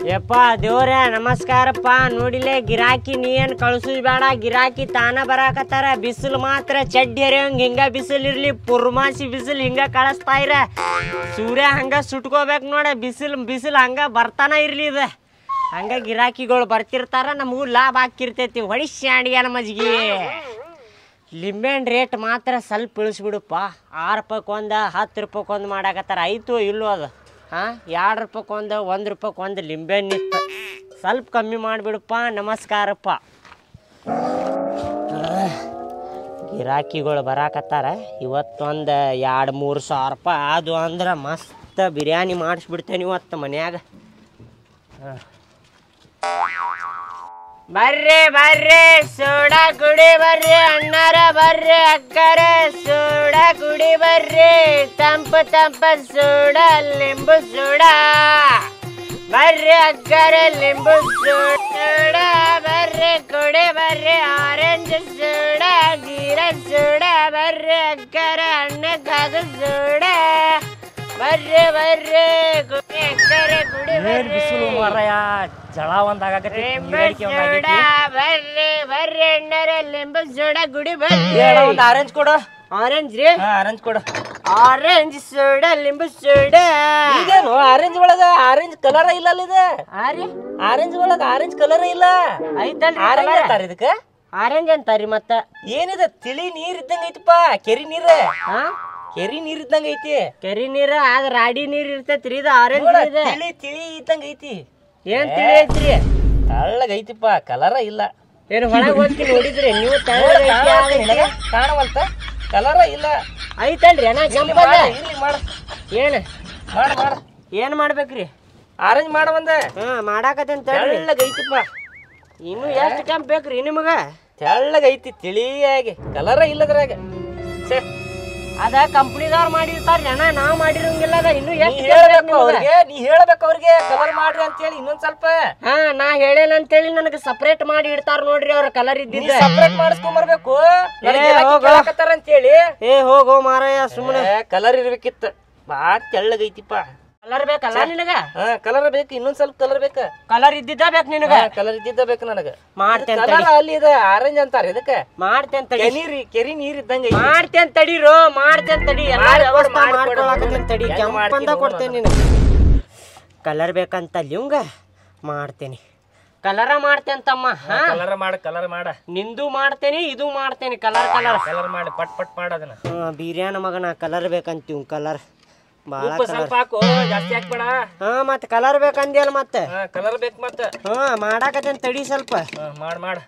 ಯಪ್ಪ ದೇವ್ರೆ ನಮಸ್ಕಾರಪ್ಪ ನೋಡಿಲೆ ಗಿರಾಕಿ ನೀ ಏನ್ ಕಳ್ಸುದ್ ಬೇಡ ಗಿರಾಕಿ ತಾನ ಬರಾಕತ್ತಾರ ಬಿಸಿಲು ಮಾತ್ರ ಚಡ್ಡಿ ಹರಿಯಂಗ್ ಹಿಂಗ ಬಿಸಿಲು ಇರ್ಲಿ ಪುರ್ಮಾಸಿ ಬಿಸಿಲು ಹಿಂಗ ಕಳಿಸ್ತಾ ಇರ ಸೂರ್ಯ ಹಂಗ ಸುಟ್ಕೋಬೇಕು ನೋಡ ಬಿಸಿಲು ಬಿಸಿಲು ಹಂಗ ಬರ್ತಾನ ಇರ್ಲಿ ಇದು ಹಂಗ ಗಿರಾಕಿಗಳು ಬರ್ತಿರ್ತಾರ ನಮಗೂ ಲಾಭ ಹಾಕಿರ್ತೈತಿ ಹೊಡಿಸ್ಯಾಡಿಯ ಮಜ್ಗಿ ಲಿಂಬೆಹಣ್ಣು ರೇಟ್ ಮಾತ್ರ ಸ್ವಲ್ಪ ಇಳಿಸ್ಬಿಡುಪ್ಪ ಆರು ರೂಪಾಯ್ಗೆ ಒಂದು ಹತ್ತು ರೂಪಾಯ್ಗೆ ಒಂದು ಮಾಡಾಕತ್ತಾರ ಆಯ್ತು ಇಲ್ಲೋ ಅದು ಹಾಂ ಎರಡು ರೂಪಾಯ್ಗೆ ಒಂದು ಒಂದು ರೂಪಾಯ್ಗೆ ಒಂದು ಲಿಂಬೆಹಣ್ಣು ಇತ್ತು ಸ್ವಲ್ಪ ಕಮ್ಮಿ ಮಾಡಿಬಿಡಪ್ಪ ನಮಸ್ಕಾರಪ್ಪ ಆಹ್, ಗಿರಾಕಿಗಳು ಬರಾಕತ್ತಾರ ಇವತ್ತೊಂದು ಎರಡು ಮೂರು ಸಾವಿರ ರೂಪಾಯಿ ಅದು ಅಂದ್ರೆ ಮಸ್ತ್ ಬಿರಿಯಾನಿ ಮಾಡಿಸ್ಬಿಡ್ತೇನೆ ಇವತ್ತು ಮನ್ಯಾಗ ಹಾಂ ಬರ್ರಿ ಬರ್ರಿ ಸೋಡ ಕುಡಿ ಬರ್ರಿ ಅಣ್ಣಾರ ಬರ್ರಿ ಅಕ್ಕರ ಸೋಡ ಕುಡಿ ಬರ್ರಿ ತಂಪು ತಂಪ ಸೋಡ ಲಿಂಬು ಸೋಡ ಬರ್ರಿ ಅಕ್ಕರ ಲಿಂಬು ಸೋಡ ಬರ್ರಿ ಕುಡಿ ಬರ್ರಿ ಆರೆಂಜ್ ಸೋಡ ಗೀರ ಸೋಡ ಬರ್ರಿ ಅಕ್ಕರ ಹಣ್ಣ ಕಾದ ಸೋಡ ಬರ್ರಿ ಬರ್ರಿ ಕುಡಿ ಅಕ್ಕರ ಕುಡಿ ಏನ್ ಬಿಸಿಲು ಬರ್ರಿ ಮಾರಾಯ ಜಳ ಒಂದ್ ಆಗಾಕತ್ತಿ, ಲಿಂಬು ನೀರಡಿಕೆ ಒಂದ್ ಸೋಡ ಆಗೈತಿ. ಬರ್ರಿ ಬರ್ರಿ ಅಣ್ಣಾರ ಲಿಂಬು ಸೋಡ ಗುಡಿ ಬರ್ರಿ ಹೇಳ ಒಂದ್ ಆರೆಂಜ್ ಕೊಡು ಆರೆಂಜ್ ರೀ ಹಾ ಆರೆಂಜ್ ಕೊಡು ಆರೆಂಜ್ ಸೋಡ ಲಿಂಬು ಸೋಡ ಈಗೇನು ಆರೆಂಜ್ ಒಳಗ ಆರೆಂಜ್ ಕಲರ್ ಇಲ್ಲ ಅಲ್ಲ ಇದು ಆರಿ ಆರೆಂಜ್ ಒಳಗ ಆರೆಂಜ್ ಕಲರ್ ಇಲ್ಲ ಐತಲ್ರಿ ಆರೆಂಜ್ colour? ಅಂತಾರ ಇದಕ್ಕ ಆರೆಂಜ್ ಅಂತಾರಿ ಮತ್ತ ಏನಿದೆ ತಿಳಿ ನೀರ್ ಇದ್ದಂಗ ಐತಿಪ್ಪ ಕೆರಿ ನೀರ್ ಹಾ ಕೆರಿ ನೀರ್ ಇದ್ದಂಗ ಐತಿ ಕೆರಿ ನೀರ ಆದ ರಾಡಿ ನೀರ್ ಇರ್ತೈತ್ರಿ ಇದು ಆರೆಂಜ್ ನೋಡ, ಇದೆ ತಿಳಿ ತಿಳಿ ಇದ್ದಂಗ ಐತಿ ಏನ್ ತಿಳಿ ಐತ್ರಿ ತೆಳ್ಳಗ ಐತಿಪ್ಪ ಕಲರ ಇಲ್ಲ ಏನ್ ಹೊಳಗ್ ಹೋಗಿ ನೋಡಿದ್ರಿ ನೀವು ನೋಡ, ತೆಳ್ಳಗ್ ಐತಿ, ಕಾಣವಲ್ತ ಆಗೈತಿ. ನಿನಗ? ಕಾಣವಲ್ತ ಕಲರ ಇಲ್ಲ ಐತಲ್ರಿ ಅಣ್ಣ ಇರ್ಲಿ ಕೆಂಪದ ಮಾಡ ಇರ್ಲಿ ಮಾಡ ಏನ್ ಮಾಡ ಮಾಡ ಏನ್ ಮಾಡ್ಬೇಕ್ರಿ ಆರೆಂಜ್ ಮಾಡ ಒಂದ ಹಾ ಮಾಡಾಕತ್ತೇನ್ ತಡ್ರಿ ತೆಳ್ಳಗ ಐತಿಪ್ಪ ಇನ್ನು ಎಷ್ಟು ಕೆಂಪ್ ಬೇಕ್ರಿ ನಿಮಗ ತೆಳ್ಳಗ ಐತಿ ತಿಳಿಯಾಗಿ ಕಲರ ಇಲ್ಲದ್ರಾಗ ಛೇ, ಅದ ಕಂಪ್ನಿದವ್ರು ಮಾಡಿರ್ತಾರ್ರಿ ಅಣ್ಣ ನಾವ್ ಮಾಡಿರಂಗಿಲ್ಲ ಅದ ಇನ್ನು ನೀ ಎಷ್ಟು ಹೇಳ್ಬೇಕು ಅವ್ರಿಗೆ ನೀ ಹೇಳ್ಬೇಕು ಅವ್ರಿಗೆ ಕಲರ್ ಮಾಡ್ರಿ ಅಂತ ಹೇಳಿ ಇನ್ನೊಂದ್ ಸ್ವಲ್ಪ ಹಾ ನಾ ಹೇಳೇನ ಅಂತೇಳಿ ನನಗೆ ಸಪರೇಟ್ ಮಾಡಿ ಇಡ್ತಾರ ನೋಡ್ರಿ ಅವ್ರ ಕಲರ್ ನೀ ಇದ್ದಿದ್ದ ಸಪ್ರೇಟ್ ಮಾಡಿಸ್ಕೊಂಡ್ ಬರ್ಬೇಕು ಏ, ಹೋಗು. ಅಂತ ಹೇಳಿ ಏ ಹೋಗೋ ಮಾರಾಯ ಸುಮ್ಮನೆ ಕಲರ್ ಇರ್ಬೇಕಿತ್ತ ಬಾಳ ತೆಳ್ಳಗೈತಿಪ್ಪ ಕಲರ್ ಬೇಕಲ್ಲ ನಿನಗ ಹಾ ಕಲರ್ ಬೇಕು ಇನ್ನೊಂದ್ ಸ್ವಲ್ಪ ಕಲರ್ ಬೇಕ ಕಲರ್ ಇದ್ದಿದ್ದ ಬೇಕ್ ನಿನಗ ಕಲರ್ ಇದ್ದಿದ್ದ ಬೇಕು ನನಗ ಮಾಡ್ತೇನ್ ಕಲರ್ ಅಲ್ಲಿ ಇದೆ ಆರೆಂಜ್ ಅಂತಾರ ಇದಕ್ಕ ಮಾಡ್ತೇನ್ ತಡಿ ಕೆನೀರಿ ಕೆರಿ ನೀರ್ ಇದ್ದಂಗ ಐತಿ. ಮಾಡ್ತೇನ್ ತಡಿರೋ ಮಾಡ್ತೇನ್ ತಡಿ ಎಲ್ಲಾ ಮಾಡ್ಕೊಡು, ವ್ಯವಸ್ಥೆ ಮಾಡ್ಕೊಡು. ಮಾಡ್ಕೊಳಕತ್ತೇನ್ ತಡಿ ಹೆಂಗ್ ಕೆಂಪಂದ ಮಾಡ್ತೀನಿ ಕೊಡ್ತೇನೆ ನಿನಗ ಕಲರ್ ಬೇಕಂತ ಇವಂಗ ಮಾಡ್ತೇನಿ ಕಲರ ಮಾಡ್ತೇನ್ ತಮ್ಮ ಹಾ ಕಲರ್ ಮಾಡ ಕಲರ್ ಮಾಡ ನಿಂದು ಮಾಡ್ತೇನಿ ಇದು ಮಾಡ್ತೇನಿ ಕಲರ್ ಕಲರ್ ಕಲರ್ ಮಾಡಿ ಪಟ್ ಪಟ್ ಮಾಡ ಅದನ್ನ ಹಾ ಬಿರಿಯಾನಿ ಮಗನ ಕಲರ್ ಬೇಕಂತೀವ್ ಕಲರ್ ಭಾಳ ಉಪ್ಪು ಕಲರ್ ಸ್ವಲ್ಪ ಹಾಕು ಜಾಸ್ತಿ ಹಾಕ್ಬೇಡ ಹಾ ಮತ್ತೆ ಕಲರ್ ಬೇಕಂದ್ಯಲ್ಲ ಮತ್ತೆ ಹಾ ಕಲರ್ ಬೇಕು ಮತ್ತ ಹಾ ಮಾಡಾಕತ್ತೇನ್ ತಡಿ ಸ್ವಲ್ಪ ಹಾ ಮಾಡ್ ಮಾಡ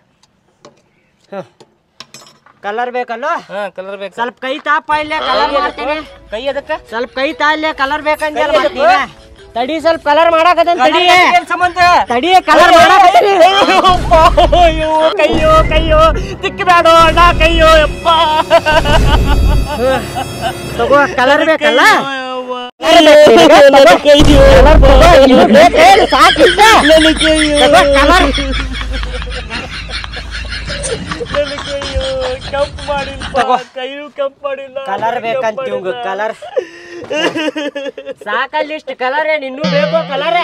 ಕಲರ್ ಬೇಕಲ್ಲ ಹಾ ಕಲರ್ ಬೇಕು ಸ್ವಲ್ಪ ಕೈ ತಾಪ ಇಲ್ಲೇ ಕಲರ್ ಮಾಡ್ತೇನೆ ಕೈ ಅದಕ್ಕ ಸ್ವಲ್ಪ ಕೈ ತಾ ಇಲ್ಲೇ ಕಲರ್ ಬೇಕಂದ್ಯಲ್ಲ ಮತ್ತೆ ನೀನ. ತಡಿ ಸ್ವಲ್ಪ ಕಲರ್ ಮಾಡಾಕತ್ತೇನ್ ತಡಿ ಏನ್ ಸಂಬಂಧ ತಡಿ ಕಲರ್ ಮಾಡಾಕತ್ತೇನಿ ಅಯ್ಯೋ ಕೈಯೋ ಕೈಯೋ ತಿಕ್ಕಬೇಡ ಅಣ್ಣ ಕೈಯೋ ಯಪ್ಪ ತಗೋ ಕಲರ್ ಬೇಕಲ್ಲ ಕೆಂಪ್ ಮಾಡಿಲ್ಲ ಕೈಯು ಕೆಂಪ್ ಮಾಡಿಲ್ಲ ಕಲರ್ ಬೇಕಂತ ಇವಂಗ ಕಲರ್ ಸಾಕಲ್ಲಿಷ್ಟ ಕಲರ್ ಏನ್ ಇನ್ನೂ ಬೇಕೋ ಕಲರ್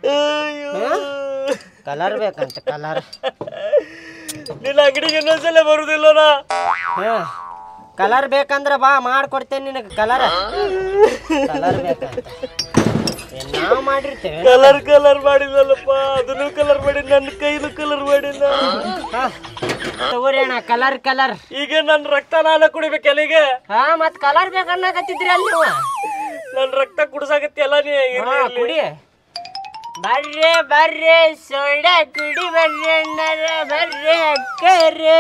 ಕಲರ್ ಬೇಕಂತ ಕಲರ್ ನಿನ್ನ ಅಂಗಡಿಗೆ ಇನ್ನೊಂದ್ಸಲ ಬರುದಿಲ್ಲ ನಾ ಹಾ ಕಲರ್ ಬೇಕಂದ್ರ ಬಾ ಮಾಡ್ಕೊಡ್ತೇನೆ ನಿನಗೆ ಕಲರ್ ಕಲರ್ ಬೇಕಂತ ಏನ್ ನಾವ್ ಮಾಡಿರ್ತೇವೆ ಕಲರ್ ಕಲರ್ ಮಾಡಿಲ್ಲಲ್ಲಪ್ಪ ಅದನ್ನು ಕಲರ್ ಮಾಡಿ ನನ್ನ ಕೈನು ಕಲರ್ ಮಾಡಿಲ್ಲ ಹಾ, ತಗೋರಿ ಅಣ್ಣ ಕಲರ್ ಕಲರ್ ಈಗ ನನ್ನ ರಕ್ತ ನಾನ ಕುಡಿಬೇಕು ಎಲ್ಲಿಗೆ ಹಾ ಮತ್ ಕಲರ್ ಬೇಕನ್ನಕತ್ತಿದ್ರಿ ಅಲ್ಲಿ ನೀವು ನನ್ನ ರಕ್ತ ಕುಡ್ಸಾಕತ್ತಿ ಎಲ್ಲ ನೀ ಹಾ ಕುಡಿ ಬರ್ರಿ ಬರ್ರಿ ಸೋಡ ಕುಡಿ ಬರ್ರಿ ಅಣ್ಣರ ಬರ್ರಿ ಅಕ್ಕರೇ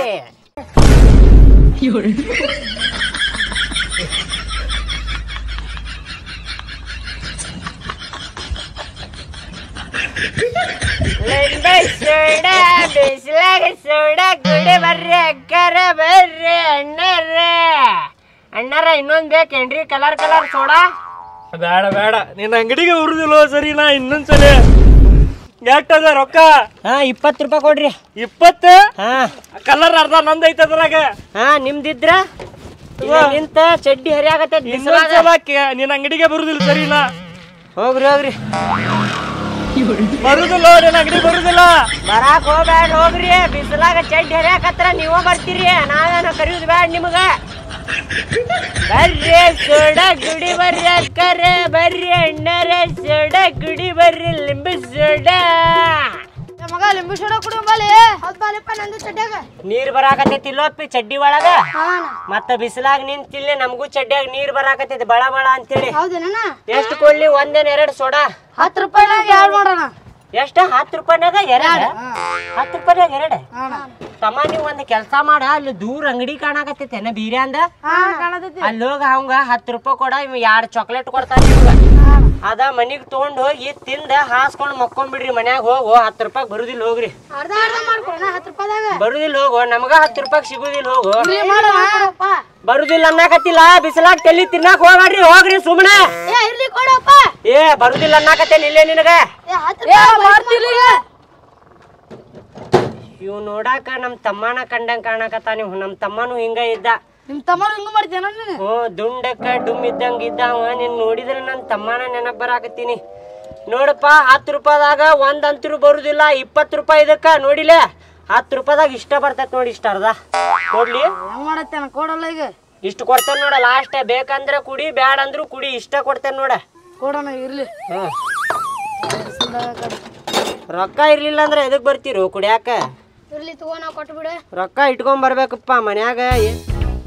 ಲಿಂಬೆ ಸೋಡ ಬಿಸಿಲಾಗ ಸೋಡ ಕುಡಿ ಬರ್ರಿ ಅಕ್ಕರ ಬರ್ರಿ ಅಣ್ಣರ ಅಣ್ಣರ ಇನ್ನೊಂದ್ ಬೇಕೇನ್ರಿ ಕಲರ್ ಕಲರ್ ಸೋಡಾ ಬೇಡ ಬೇಡ ನಿನ್ನ ಅಂಗಡಿಗೆ ಉರುದಿಲ್ಲ ಸರಿ ನಾ ಇನ್ನೊಂದ್ಸಲ ಎಷ್ಟದ ರೊಕ್ಕ ಹಾ ಇಪ್ಪತ್ತು ರೂಪಾಯಿ ಕೊಡ್ರಿ ಇಪ್ಪತ್ತು ಹಾ ಕಲರ್ ಅರ್ಧ ನಂದ್ ಐತೆ ಅದ್ರಾಗ ಹಾ ನಿಮ್ದಿದ್ರ ಇಲ್ಲ ನಿಂತ ಚಡ್ಡಿ ಹರಿಯಾಗತ್ತೆ ಇನ್ನೊಂದ್ಸಲ ಕೆ- ನಿನ್ನ ಅಂಗಡಿಗೆ ಬರುದಿಲ್ಲ ಸರಿನಾ ಹೋಗ್ರಿ ಹೋಗ್ರಿ ಬರುದಿಲ್ಲ ನಿನ್ನ ಅಂಗಡಿ ಬರುದಿಲ್ಲ ಬರಾಕ್ ಹೋಗ್ಬ್ಯಾಡ ಹೋಗ್ರಿ ಬಿಸಿಲಾಗ ಚಡ್ಡಿ ಹರಿಯಾಕತ್ರ ನೀವ ಬರ್ತೀರಿ ನಾವೇನ ಕರಿಯುದು ಬ್ಯಾಡ ನಿಮಗ ಬರ್ರಿ ಸೋಡ ಗುಡಿ ಬರ್ರಿ ಅಕ್ಕರೆ ಬರ್ರಿ ಅಣ್ಣರೆ ಸೋಡ ಗುಡಿ ಬರ್ರಿ ಲಿಂಬು ಸೋಡ ಮಗ ಲಿಂಬು ಸೋಡ ಕುಡಿ ಬಲಿ ಹೌದ್ ಬಾಲಿಪ್ಪ ನಂದು ಚಡ್ಡ್ಯಾಗ ನೀರ್ ಬರಾಕತೈತಿ ಇಲ್ಲೋಪ್ಪಿ ಚಡ್ಡಿ ಒಳಗ ಹಾ ಮತ್ತ ಬಿಸಿಲಾಗ ನಿಂತಿಲ್ಲಿ ನಮಗೂ ಚಡ್ಡಿಯಾಗ ನೀರ್ ಬರಾಕತೈತಿ ಬಳ ಬಳ ಅಂತೇಳಿ ಹೌದೇನ ಎಷ್ಟು ಕೊಡ್ಲಿ ಒಂದೇನ್ ಎರಡ್ ಸೋಡಾ ಹತ್ತು ರೂಪಾಯಿನಾಗ ಎರಡು ಮಾಡೋಣ ಎಷ್ಟ ಹತ್ತು ರೂಪಾಯಿನಾಗ ಎರಡ್ ಹತ್ತು ರೂಪಾಯಿನಾಗ ಎರಡ್ ಅಣ್ಣ ತಮ್ಮ ನೀವ್ ಒಂದ್ ಕೆಲ್ಸ ಮಾಡ ಅಲ್ಲಿ ದೂರ ಅಂಗಡಿ ಕಾಣಾಕತ್ತೈತೆ ಏನ ಬೀರ್ಯ ಅಂದ ಹಾ ಕಾಣತೈತಿ ಅಲ್ಲಿ ಹೋಗ ಅವಂಗ ಹತ್ತು ರೂಪಾಯಿ ಕೊಡ ಇವ್ ಎರಡ್ ಚಾಕ್ಲೇಟ್ ಕೊಡ್ತಾನ ನಿಮ್ಗ ಅದ ಮನಿಗ್ ತಗೊಂಡ್ ಹೋಗಿ ತಿಂದ ಹಾಸ್ಕೊಂಡ್ ಮಕ್ಕೊಂಡ್ಬಿಡ್ರಿ ಮನ್ಯಾಗ ಹೋಗು ಹತ್ತು ರೂಪಾಯಿ ಬರುದಿಲ್ಲ ಹೋಗ್ರಿ ಅರ್ಧ ಅರ್ಧ ಮಾಡ್ಕೊಣ ಹತ್ತು ರೂಪಾಯಿದಾಗ ಬರುದಿಲ್ಲ ಹೋಗು ನಮಗ ಹತ್ತು ರೂಪಾಯಿ ಸಿಗುದಿಲ್ಲ ಹೋಗು ಫ್ರೀ ಮಾಡೋಣ ಬರುದಿಲ್ಲ ಅನ್ನಕತ್ತಿಲ್ಲ ಬಿಸಿಲಾಗ ತಲಿ ತಿನ್ನಾಕ ಹೋಗ್ರಿ ಹೋಗ್ರಿ ಸುಮ್ಮನೆ ಏ ಇರ್ಲಿ ಕೊಡಪ್ಪ ಏ ಬರುದಿಲ್ಲ ಅನ್ನಕತ್ತೇನ್ ಇಲ್ಲೇ ನಿನಗ ಏ ಹತ್ತು ರೂಪಾಯಿ ಮಾಡ್ತೀರಿ ಇವ್ ನೋಡಾಕ ನಮ್ ತಮ್ಮನ ಕಂಡಂಗ್ ಕಾಣಕತ್ತಾನ ಇವ್ ನಮ್ ತಮ್ಮನು ಹಿಂಗ ಇದ್ದ ನಿಮ್ ತಮ್ಮ ಹಿಂಗ ಮಾಡ್ತೇನ ನೀನು ಹ್ಞೂ ದುಂಡಕ್ಕ ಡುಮ್ ಇದ್ದಂಗ ಇದ್ದಾವ ನೀನ್ ನೋಡಿದ್ರೆ ನನ್ ತಮ್ಮನ ನೆನಪ್ ಬರಾಕತ್ತೀನಿ ನೋಡಪ್ಪ ಹತ್ತು ರೂಪಾಯಿದಾಗ ಒಂದ್ ಅಂತರು ಬರುದಿಲ್ಲ ಇಪ್ಪತ್ತು ರೂಪಾಯಿ ಇದಕ್ಕ ನೋಡಿಲೆ ಹತ್ತು ರೂಪಾಯಿದಾಗ ಇಷ್ಟ ಬರ್ತೈತ್ ನೋಡಿ ಇಷ್ಟ ಅರ್ಧ ಕೊಡ್ಲಿ ಹೆಂಗ್ ಮಾಡತ್ತೇನ ಕೊಡಲ್ಲ ಈಗ ಇಷ್ಟು ಕೊಡ್ತೇನೆ ನೋಡ ಲಾಸ್ಟ್ ಬೇಕಂದ್ರೆ ಕುಡಿ ಬ್ಯಾಡ ಅಂದ್ರು ಕುಡಿ ಇಷ್ಟ ಕೊಡ್ತೇನೆ ನೋಡ ಕೊಡೋಣ ಇರ್ಲಿ ಹ್ಮ್ ರೊಕ್ಕ ಇರ್ಲಿಲ್ಲ ಅಂದ್ರೆ ಎದಕ್ ಬರ್ತೀರೋ ಕುಡಿಯಾಕ ಇರ್ಲಿ ತಗೋ ನಾವು ಕೊಟ್ಟು ಬಿಡು ರೊಕ್ಕ ಇಟ್ಕೊಂಡ್ ಬರ್ಬೇಕಪ್ಪ ಮನ್ಯಾಗ ಏ-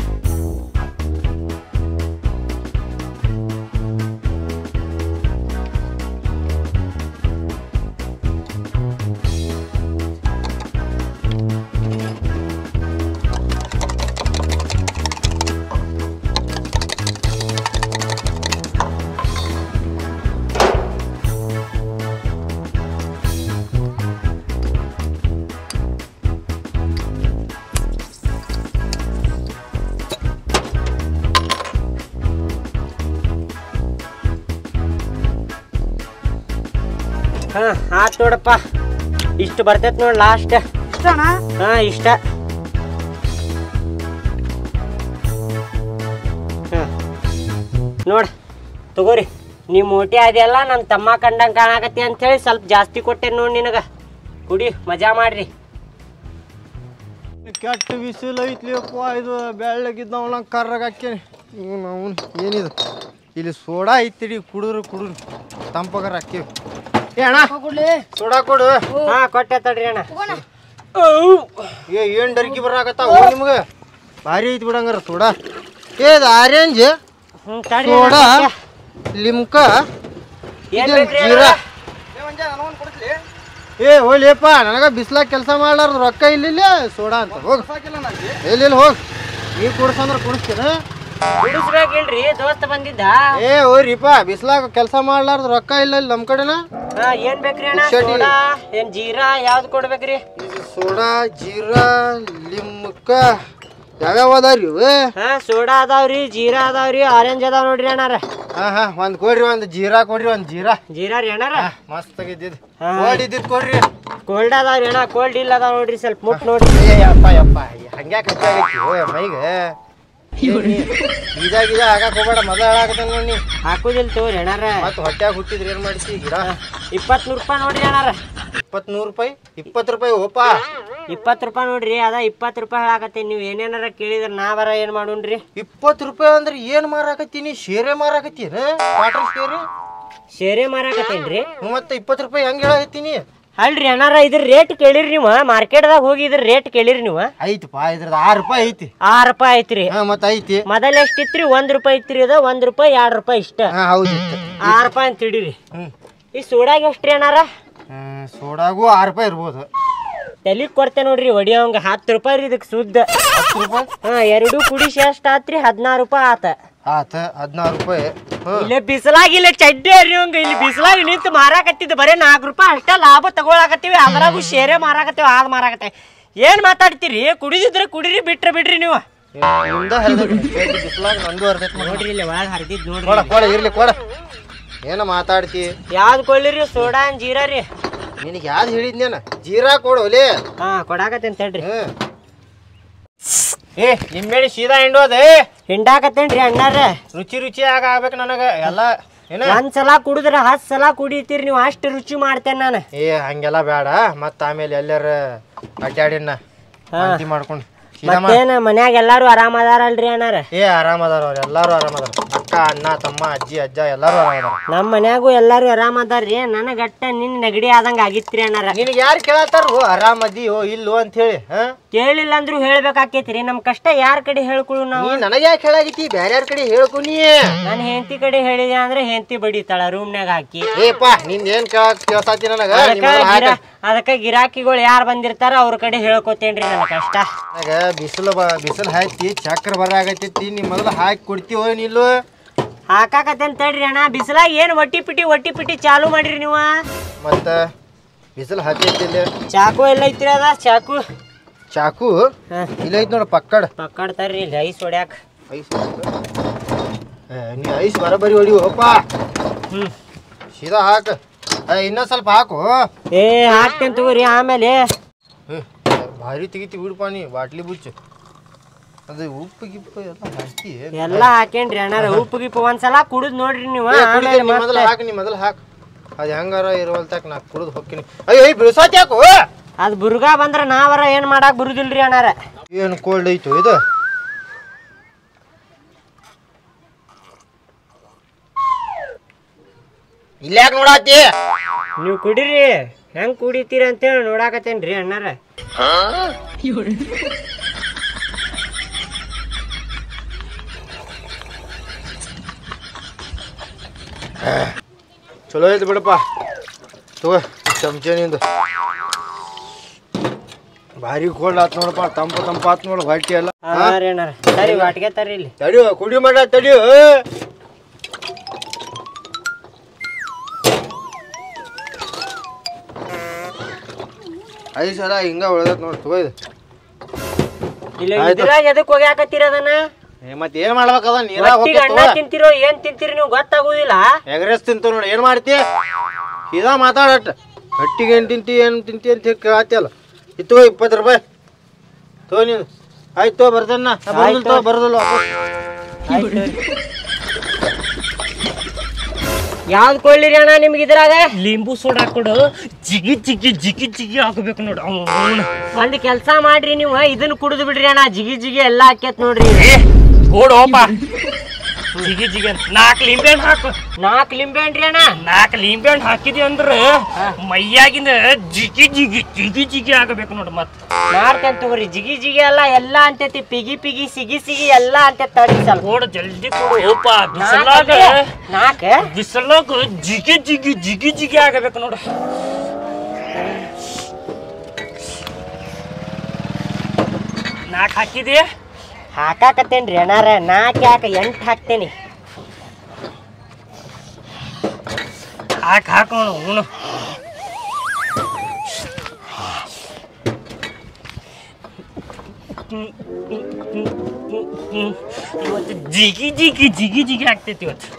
ಹಾ ಆತ್ ನೋಡಪ್ಪ ಇಷ್ಟು ಬರ್ತೈತ್ ನೋಡ್ ಲಾಸ್ಟ್ ಇಷ್ಟನಾ ಹಾ ಇಷ್ಟ ಹಾ. ನೋಡ್ ತಗೋರಿ ನೀ ಮೋಟಿ ಅದೆಲ್ಲ ನನ್ನ ತಮ್ಮ ಕಂಡಂಗ್ ಕಾಣಾಕತ್ತಿ ಅಂತೇಳಿ ಸ್ವಲ್ಪ ಜಾಸ್ತಿ ಕೊಟ್ಟೆ ನೋಡ್ ನಿನಗ ಕುಡಿ ಮಜಾ ಮಾಡ್ರಿ ಕೆಟ್ಟ ಬಿಸಿಲು ಐತ್ಲಿಯಪ್ಪ ಇದು ಬೆಳ್ಳಗಿದ್ದವನ ಕರ್ರಗ ಹಾಕ್ಯಾನಿ ಇವನು ಅವನು ಏನಿದು ಇಲ್ಲಿ ಸೋಡಾ ಐತಿಡಿ ಕುಡಿದ್ರು ಕುಡಿದ್ರು ತಂಪಗಾರ ಹಾಕಿವಿ ಏ ಅಣ್ಣ ಕೊಡ್ಲಿ ಸೋಡಾ ಕೊಡು ಹಾ ಕೊಟ್ಟೆ ತಡ್ರಿ ಅಣ್ಣ ತಗೋಣ ಏ ಏನು ಡರ್ಕಿ ಬರಾಕತ್ತಾವ ನಿಮ್ಗೆ ಭಾರಿ ಐತಿ ಬಿಡಂಗಾರ ಸೋಡಾ ಏ ಇದು ಆರೆಂಜ್ ಹ್ಮ್ ತಡ್ರಿ ಸೋಡಾ ಅಣ್ಣ, ಲಿಮ್ಕ ಏನ್ ಇದೇನ್ ಬೇಕ್ರಿ ಜೀರಾ ಅಣ್ಣ? ಏ ಹೋಗ್ಲಿಯಪ್ಪ ನನಗ ಬಿಸ್ಲಾಗ ಕೆಲಸ ಮಾಡ್ಲಾರ್ದು ರೊಕ್ಕ ಇಲ್ಲಿಲ್ಲ ಸೋಡಾ ಅಂತ ಹೋಗ್ ಎಲ್ಲಿ ಹೋಗ್ ನೀ ಕುಡ್ಸಂದ್ರ ಕುಡಿಸ್ತೀನ ಬಿಡಿಸ್ಬೇಕಿಲ್ರಿ ದೋಸ್ತ ಬಂದಿದ್ದ ಏ ಹೋರಿಪ್ಪ ಬಿಸ್ಲಾಗ ಕೆಲಸ ಮಾಡ್ಲಾರ್ದು ರೊಕ್ಕ ಇಲ್ಲ ಇಲ್ಲಿ ನಮ್ಮ ಕಡೆನ ಹಾ ಏನ್ ಬೇಕ್ರಿ ಅಣ್ಣ ಉಚ್ಚಡಿ. ಸೋಡಾ ಏನ್ ಜೀರಾ ಯಾವ್ದು ಕೊಡ್ಬೇಕ್ರಿ ಇದು ಸೋಡಾ ಜೀರಾ ಲಿಮ್ಕ ಯಾವ್ಯಾವ ಅದಾವ್ರಿ ಇವು ಹಾ ಸೋಡಾ ಅದಾವ್ರಿ ಜೀರಾ ಅದಾವ್ರಿ ಆರೆಂಜ್ ಅದಾವ್ ನೋಡ್ರಿ ಅಣ್ಣಾರ ಹಾ ಹಾ ಒಂದ್ ಕೊಡ್ರಿ ಒಂದ್ ಜೀರಾ ಕೊಡ್ರಿ ಒಂದ್ ಜೀರಾ ಜೀರಾ ರೀ ಅಣ್ಣಾರ ಮಸ್ತ್ ಆಗಿದ್ದಿದ್ ಹಾ. ಕೋಲ್ಡ್ ಇದ್ದಿದ್ ಕೊಡ್ರಿ ಕೋಲ್ಡ್ ಅದಾವ್ರಿ ಅಣ್ಣ ಕೋಲ್ಡ್ ಇಲ್ಲ ಅದಾವ್ ನೋಡ್ರಿ ಸ್ವಲ್ಪ ಮುಟ್ ನೋಡ್ರಿ ಏ ಯಪ್ಪ ಯಪ್ಪ ಹಂಗ್ಯಾಕ ಹೆಚ್ಚಾಗೈತಿ ಮೈಗೆ ಇದಾಗ ಇದ ಆಗಾಕ ಹೋಗ್ಬೇಡ ಮೊದಲ ಹೇಳಾಕತ್ತ ನೋಡಿ ಹಾಕುದಿಲ್ಲ ತಗೋರಿ ಅಣ್ಣಾರ ಮತ್ ಹೊಟ್ಯಾಗ ಹುಟ್ಟಿದ್ರಿ ಏನ್ ಮಾಡ್ತಿ ಗಿಡ ಇಪ್ಪತ್ ನೂರ್ ರೂಪಾಯಿ ನೋಡ್ರಿ ಅಣ್ಣಾರ ಇಪ್ಪತ್ ನೂರು ರೂಪಾಯಿ ಇಪ್ಪತ್ತು ರೂಪಾಯಿ ಓಪ ಇಪ್ಪತ್ ರೂಪಾಯಿ ನೋಡ್ರಿ ಅದ ಇಪ್ಪತ್ ರೂಪಾಯಿ ಹೇಳಾಕತ್ತೀನಿ ನೀವ್ ಏನೇನಾರ ಕೇಳಿದ್ರ ನಾ ಬರ ಏನ್ ಮಾಡೋಣ್ರಿ ಇಪ್ಪತ್ತು ರೂಪಾಯಿ ಅಂದ್ರೆ ಏನ್ ಮಾರಾಕತ್ತೀನಿ ಶೇರೆ ಮಾರಾಕತ್ತೀನ ವಾಟರ್ ಶೇರೆ ಶೇರೆ ಮಾರಾಕತ್ತೇನ್ರಿ ಮತ್ತೆ ಇಪ್ಪತ್ತು ರೂಪಾಯಿ ಹೆಂಗ್ ಹೇಳಾಕತ್ತೀನಿ ಅಲ್ರಿ ಅಣ್ಣಾರ ಇದ್ರ ರೇಟ್ ಕೇಳಿರಿ ನೀವು ಮಾರ್ಕೆಟ್ದಾಗ ಹೋಗಿ ಇದ್ರ ರೇಟ್ ಕೇಳಿರಿ ನೀವು ಐತಪ್ಪ ಇದ್ರದ್ದು ಆರು ರೂಪಾಯಿ ಐತಿ ಆರ್ ರೂಪಾಯಿ ಐತ್ರಿ ಹಾ ಮತ್ತೆ ಐತಿ ಮೊದಲ್ ಎಷ್ಟ್ ಇತ್ರಿ ಒಂದ್ ರೂಪಾಯಿ ಇತ್ರಿ ಅದ ಒಂದ್ ರೂಪಾಯಿ ಎರಡ್ ರೂಪಾಯಿ ಇಷ್ಟ ಹಾ ಹೌದಿತ್ತು ಆರ್ ರೂಪಾಯಿ ಅಂತ ಹಿಡೀರಿ ಹ್ಮ್ ಈ ಸೋಡಾಗ ಎಷ್ಟ್ರಿ ಅಣ್ಣಾರ ಹ್ಮ್, ಸೋಡಾಗೂ ಆರು ರೂಪಾಯಿ ಇರ್ಬೋದು ತಲಿಗ್ ಕೊಡ್ತೆ ನೋಡ್ರಿ ಹೊಡಿಯೋಂಗ ಹತ್ತು ರೂಪಾಯಿ ರೀ ಇದಕ್ಕೆ ಸುದ್ದ ಹತ್ತು ರೂಪಾಯಿ ಹಾ ಎರಡು ಕುಡಿಸಿ ಎಷ್ಟ್ ಆತ್ರಿ ಹದಿನಾರು ರೂಪಾಯಿ ಆತ ಆತ ಹದಿನಾರು ರೂಪಾಯಿ ಹ್ಮ್. ಇಲ್ಲೇ ಬಿಸಿಲಾಗಿ ಇಲ್ಲೇ ಚಡ್ಡಿ ಹರಿಯೋಂಗ ಇಲ್ಲಿ ಬಿಸಿಲಾಗಿ ನಿಂತು ಮಾರಾಕತ್ತಿದ್ದು ಬರೇ ನಾಲ್ಕು ರೂಪಾಯಿ ಅಷ್ಟ ಲಾಭ ತಗೊಳಕತ್ತೀವಿ ಅದ್ರಾಗೂ ಶೇರೆ ಮಾರಾಕತ್ತೀವಿ ಆದ್ ಮಾರಾಕತ್ತೀವಿ ಏನ್ ಮಾತಾಡ್ತೀರಿ ಕುಡಿದಿದ್ರೆ ಕುಡೀರಿ ಬಿಟ್ರೆ ಬಿಡ್ರಿ ನೀವು ನಿಮ್ದ ಹರಿದೈತಿ ಚಡ್ಡಿ ಬಿಸ್ಲಾಗ ನಂದು ಹರಿದೈತಿ ನೋಡು. ನೋಡ್ರಿ ಇಲ್ಲಿ ಒಳಗೆ ಹರಿದಿದ್ ಕೊಡ ನೋಡ್ರಿ ಕೊಡ ಇರ್ಲಿ ಕೊಡ ಏನ ಮಾತಾಡ್ತಿ ಯಾವ್ದು ಕೊಳ್ಳಿರಿ ಸೋಡಾ ಅಂಡ್ ಜೀರಾ ರೀ ನಿನಗೆ ಯಾವ್ದು ಹೇಳಿದ್ನೇನ ಜೀರಾ ಕೊಡು ಒಲೆ ಹಾ ಕೊಡಾಕತ್ತೇನ್ ತಡ್ರಿ ಹ್ಮ್ ಏ ನಿಂಬೆಳಿ ಸೀದಾ ಹಿಂಡೋದೆ ಹಿಂಡಾಕತ್ತೇನ್ರಿ ಅಣ್ಣಾರ ರುಚಿ ರುಚಿ ಆಗ ಆಗ್ಬೇಕು ನನಗ ಎಲ್ಲ ಏನ ಒಂದ್ಸಲ ಕುಡಿದ್ರ ಹತ್ ಸಲ ಕುಡಿತೀರಿ ನೀವು ಅಷ್ಟು ರುಚಿ ಮಾಡ್ತೇನೆ ನಾನು ಏ ಹಂಗೆಲ್ಲ ಬೇಡ ಮತ್ತ ಆಮೇಲೆ ಎಲ್ಲಾರ ಅಡ್ಡಾಡಿನ ವಾಂತಿ ಮಾಡ್ಕೊಂಡು ಸೀದಾ ಮಾ- ಮತ್ತೇನ ಮನ್ಯಾಗ ಎಲ್ಲಾರು ಆರಾಮ ಅದಾರಲ್ರಿ ಅಣ್ಣಾರ ಏ ಆರಾಮದಾರ ಅವ್ರು ಎಲ್ಲಾರು ಆರಾಮದಾರ ಅಕ್ಕ ಅಣ್ಣ ತಮ್ಮ ಅಜ್ಜಿ ಅಜ್ಜ ಎಲ್ಲಾರು ಆರಾಮದಾರ ನಮ್ಮ ಮನ್ಯಾಗೂ ಎಲ್ಲಾರು ಆರಾಮ ಅದಾರ್ರಿ ನನಗಟ್ಟ ನಿನ್ ನೆಗಡಿ ಆದಂಗ ಆಗಿತ್ರಿ ಅಣ್ಣಾರ ನಿನಗೆ ಯಾರು ಕೇಳತ್ತಾರ ಆರಾಮದಿಯೋ ಇಲ್ಲೋ ಅಂತ ಹೇಳಿ ಹಾ ಕೇಳಿಲ್ಲ ಅಂದ್ರು ಹೇಳ್ಬೇಕಾಕೇತ್ರಿ ನಮ್ ಕಷ್ಟ ಯಾರ ಕಡೆ ಹೇಳ್ಕೊಳು ನಾವು ನೀ ನನಗೆ ಯಾಕೆ ಹೇಳಾಗಿತಿ ಬ್ಯಾರ್ಯಾರ ಕಡೆ ಹೇಳ್ಕೊನಿ ನಾನು ಹೆಂಡತಿ ಕಡೆ ಹೇಳಿದೆ ಅಂದ್ರೆ ಹೆಂಡತಿ ಬಡಿತಾಳ ರೂಮ್ನ್ಯಾಗ ಹಾಕಿ ಏಪ ನಿಂದ ಏನ್ ಕೇಳಕ್ ಕೇಳ್ಸಾತಿ ನನಗ ಅದಕ್ಕ ನಿಮ್ಮಲ್ಲ ಹಾಕ ಗಿರಾ ಅದಕ್ಕ ಗಿರಾಕಿಗಳು ಯಾರು ಬಂದಿರ್ತಾರ ಅವ್ರ ಕಡೆ ಹೇಳ್ಕೊತೇನ್ರಿ ನನ್ನ ಕಷ್ಟ ನನಗ ಬಿಸಿಲು ಬ ಬಿಸಿಲು ಹಾಕಿ ಚಕ್ರ ಬರಾಗತ್ತೈತಿ ನೀ ಮೊದಲು ಹಾಕಿ ಕೊಡ್ತೀವೋ ನಿಲ್ಲು ಹಾಕಾಕತ್ತೇನ್ ತಡ್ರಿ ಅಣ್ಣ ಬಿಸಿಲಾಗ ಏನ್ ಒಟ್ಟಿ ಪಿಟಿ ಒಟ್ಟಿ ಪಿಟಿ ಚಾಲು ಮಾಡಿರಿ ನೀವು ಮತ್ತ ಬಿಸಿಲು ಹತ್ತೈತಿ ಇಲ್ಲಿ ಚಾಕು ಎಲ್ಲ ಐತ್ರಿ ಅದ ಚಾಕು ಚಾಕು ಹಾ ಇಲ್ಲ ಐತಿ ನೋಡು ಪಕ್ಕಡ್ ಪಕ್ಕಾಡ್ತಾರ್ರಿ ಇಲ್ಲಿ ಐಸ್ ಹೊಡ್ಯಾಕ ಐಸ್ ಏ, ನೀ ಐಸ್ ಬರಬರಿ ಹೊಡಿ ಹೋಪ ಹ್ಮ್ ಸೀದಾ ಹಾಕ ಏ, ಇನ್ನೊಂದ್ ಸ್ವಲ್ಪ ಹಾಕು ಏ ಹಾಕ್ತೇನ್ ತಗೋರಿ ಆಮೇಲೆ ಏ, ಭಾರಿ ತೆಗಿತಿ ಬಿಡಪ್ಪ ನೀ ಬಾಟ್ಲಿ ಬುಚ್ಚು ಅದು ಉಪ್ಪು ಗಿಪ್ಪು ಎಲ್ಲ ಹಾಕಿ ಎಲ್ಲ ಹಾಕೇನ್ರಿ ಅಣ್ಣಾರ ಉಪ್ಪು ಗಿಪ್ಪು ಒಂದ್ಸಲ ಕುಡಿದ್ ನೋಡ್ರಿ ನೀವು ಏ, ಆಮೇಲೆ ಕುಡಿತೀನಿ, ನೀ ಮೊದಲು ಮತ್ತೆ ಹಾಕು ನೀ ಮೊದಲು ಹಾಕು ಅದು ಹೆಂಗಾರ ಇರುವಲ್ತಾಕ ನಾ ಕುಡಿದು ಹೋಗ್ತೀನಿ ಅಯ್ಯೋ ಈ ಬಿಳ್ಸಾತ್ ಯಾಕೋ ಅದ್ ಬುರ್ಗಾ ಬಂದ್ರ ನಾವರ ಏನ್ ಮಾಡಾಕ್ ಬರುದಿಲ್ರಿ ಅಣ್ಣಾರ ಏನು ಕೋಲ್ಡ್ ಐತು ಇದು ಇಲ್ಯಾಕೆ ನೋಡಾತಿ ನೀವು ಕುಡೀರಿ ಹೆಂಗ್ ಕುಡಿತೀರ ಅಂತೇಳಿ ನೋಡಾಕತ್ತೇನ್ರಿ ಅಣ್ಣಾರ ಚಲೋ ಐತಿ ಬಿಡಪ್ಪ ತಗೋ ಚಮಚೆ ನಿಂದು ಭಾರಿ ಕೋಲ್ಡ್ ಆತ್ ನೋಡಪ್ಪ ತಂಪು ತಂಪು ಆತ್ ನೋಡು ಹೊಟ್ಟಿ ಎಲ್ಲ ಹಾ ರೀ ಅಣ್ಣಾರ ಸರಿ ವಾಟಿಗೆ ತರ್ರಿ ಇಲ್ಲಿ ತಡಿಯೋ ಕುಡಿ ಮಾಡ ತಡಿಯೋ ಐದು ಸಲ ಹಿಂಗ ಉಳ್ದತ್ ನೋಡಿ ತಗೋ ಇದು ಇಲ್ಲ ಆಯ್ತು. ಇದ್ರಾಗ ಎದಕ್ ಹೋಗ್ಯಾಕತ್ತೀರ ಅದನ್ನ ಏ, ಮತ್ ಏನ್ ಮಾಡ್ಬೇಕದ ನೀರ ಒಟ್ಟಿಗೆ ಅನ್ನ ತಿಂತಿರೋ ಏನ್ ತಿಂತೀರಿ ನೀವು ಗೊತ್ತಾಗುದಿಲ್ಲ ಎಗ್ರೆಸ್ ತಿಂತ ನೋಡಿ ಏನ್ ಮಾಡ್ತಿ ಸೀದಾ ಮಾತಾಡಟ್ ಹಟ್ಟಿಗೆ ಏನ್ ತಿಂತಿ ಏನ್ ತಿಂತಿ ಅಂತ ಕೇಳತ್ತಿಯಲ್ಲ ಇತ್ತು ಇಪ್ಪತ್ತು ರೂಪಾಯಿ ತಗೋ ನೀನು ಆಯ್ತು ತಗೋ ಬರ್ದನ್ನ ಬರ್ದಿಲ್ಲ ತಗೋ ಬರ್ದಿಲ್ಲ ಯಾವ್ದು ಕೊಳ್ಳಿರಿ ಅಣ್ಣ ನಿಮ್ಗೆ ಇದ್ರಾಗ ಲಿಂಬು ಸೋಡಾ ಕೊಡು ಜಿಗಿ ಜಿಗಿ ಜಿಗಿ ಜಿಗಿ ಹಾಕಬೇಕು ನೋಡು ಅವ್ನು. ಒಂದ್ ಕೆಲ್ಸ ಮಾಡ್ರಿ ನೀವು ಇದನ್ನ ಕುಡಿದು ಬಿಡ್ರಿ ಅಣ್ಣ ಜಿಗಿ ಜಿಗಿ ಎಲ್ಲಾ ಹಾಕ್ಯತ್ ನೋಡ್ರಿ ಓಡೋಪ ಜಿಗಿ ಜಿಗಿ ಅಂತ ನಾಲ್ಕು ಲಿಂಬೆ ಹಣ್ಣು ಹಾಕು ನಾಲ್ಕು ಲಿಂಬೆ ಹಣ್ರಿ ಅಣ್ಣ ನಾಲ್ಕು ಲಿಂಬೆ ಹಣ್ಣು ಹಾಕಿದಿ ಅಂದ್ರ ಮೈಯಾಗಿಂದ ಜಿಗಿ ಜಿಗಿ ಜಿಗಿ ಜಿಗಿ ಆಗಬೇಕು ನೋಡು ಮತ್ ಮಾಡ್ತೇನೆ ತಗೋರಿ ಜಿಗಿ ಜಿಗಿ ಎಲ್ಲ ಎಲ್ಲಾ ಅಂತೈತಿ ಪಿಗಿ ಪಿಗಿ ಸಿಗಿ ಸಿಗಿ ಎಲ್ಲಾ ಅಂತ ತಡಿ ಸ್ವಲ್ಪ ಕೊಡು ಜಲ್ದಿ ಕೊಡು ಓಪ ಬಿಸಲಾಗ ನಾಲ್ಕ ಬಿಸಲಾಗ ಜಿಗಿ ಜಿಗಿ ಜಿಗಿ ಜಿಗಿ ಆಗಬೇಕು ನೋಡು ನಾಲ್ಕು ಹಾಕಿದಿ ಹಾಕಾಕತ್ತೇನ್ರಿ ಅಣ್ಣಾರ ನಾಲ್ಕು ಯಾಕ ಎಂಟು ಹಾಕ್ತೇನಿ ಹಾಕ್ ಹಾಕೋಣ ಉಣು ಇವತ್ತು ಜಿಗಿ ಜಿಗಿ ಜಿಗಿ ಜಿಗಿ ಆಗ್ತೈತಿ ಇವತ್ತು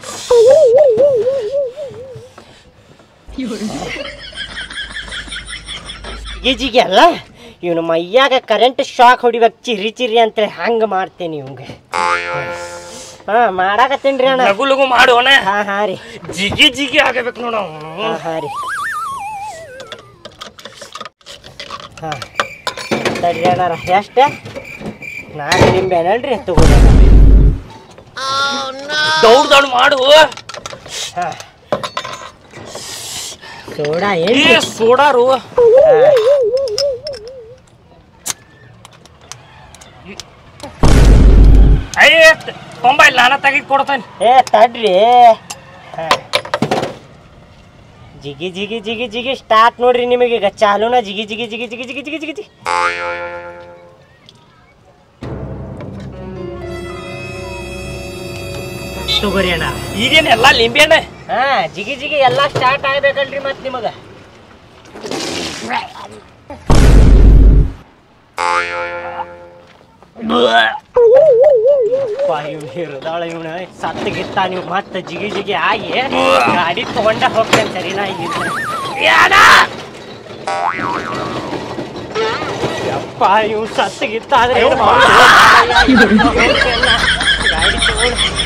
ಜಿಗಿ ಜಿಗಿ ಅಲ್ಲ ಇವನು ಮೈಯಾಗ ಕರೆಂಟ್ ಶಾಕ್ ಹೊಡಿಬೇಕು ಚಿರಿ ಚಿರಿ ಅಂತೇಳಿ ಹಂಗ ಮಾಡ್ತೇನೆ ಇವಂಗ ಹಾ ಮಾಡಾಕತ್ತೇನ್ರಿ ಅಣ್ಣ ಲಗು ಲಗು ಮಾಡೋಣ ಹಾ ಹಾ ರೀ ಜಿಗಿ ಜಿಗಿ ಆಗಬೇಕು ನೋಡು ಹಾ ಹಾ ರೀ ಹಾ ತಡ್ರಿ ಅಣ್ಣಾರ ಎಷ್ಟು ನಾಲ್ಕು ನಿಂಬೆ ಅಲ್ರಿ ತಗೋರಿ ದೌಡ್ ದೌಡ್ ಮಾಡು ಹಾ ಸೋಡಾ ಏ ಏನ್ರಿ ಸೋಡಾರು ಹಾ. ಅಯ್ಯ ತೊಂಬೈ ನಾನ ತೆಗಿ ಕೊಡ್ತಾನೆ ಏ ತಡ್ರಿ ಹಾ. ಜಿಗಿ ಜಿಗಿ ಜಿಗಿ ಜಿಗಿ ಸ್ಟಾರ್ಟ್ ನೋಡ್ರಿ ನಿಮಗೆ ಈಗ ಚಾಲೂನ ಜಿಗಿ ಜಿಗಿ ಜಿಗಿ ಜಿಗಿ ಜಿಗಿ ಜಿಗಿ ಜಿಗಿ ಜಿಗಿ ತಗೋರಿ ಅಣ್ಣ ಈಗೇನ್ ಎಲ್ಲಾ ಲಿಂಬೆ ಹಣ್ಣೆ ಹಾ ಜಿಗಿ ಜಿಗಿ ಎಲ್ಲಾ ಸ್ಟಾರ್ಟ್ ಆಗ್ಬೇಕಲ್ರಿ ಮತ್ ನಿಮಗ ಇವ್ನು ಹಿರಿದಾಳ ಇವನು ಸತ್ತಗಿತ್ತ ನೀವು ಮತ್ತೆ ಜಿಗಿ ಜಿಗಿ ಆಗಿ ಗಾಡಿ ತಗೊಂಡ ಹೋಗ್ತೇನೆ ಸರಿನಾ ಈಗ ಯಪ್ಪ ಇವ್ ಸತ್ತಗಿತ್ತ ಆದ್ರೆ ಏನ್ ಮಾಡೋದು? ಗಾಡಿ ತಗೊಂಡು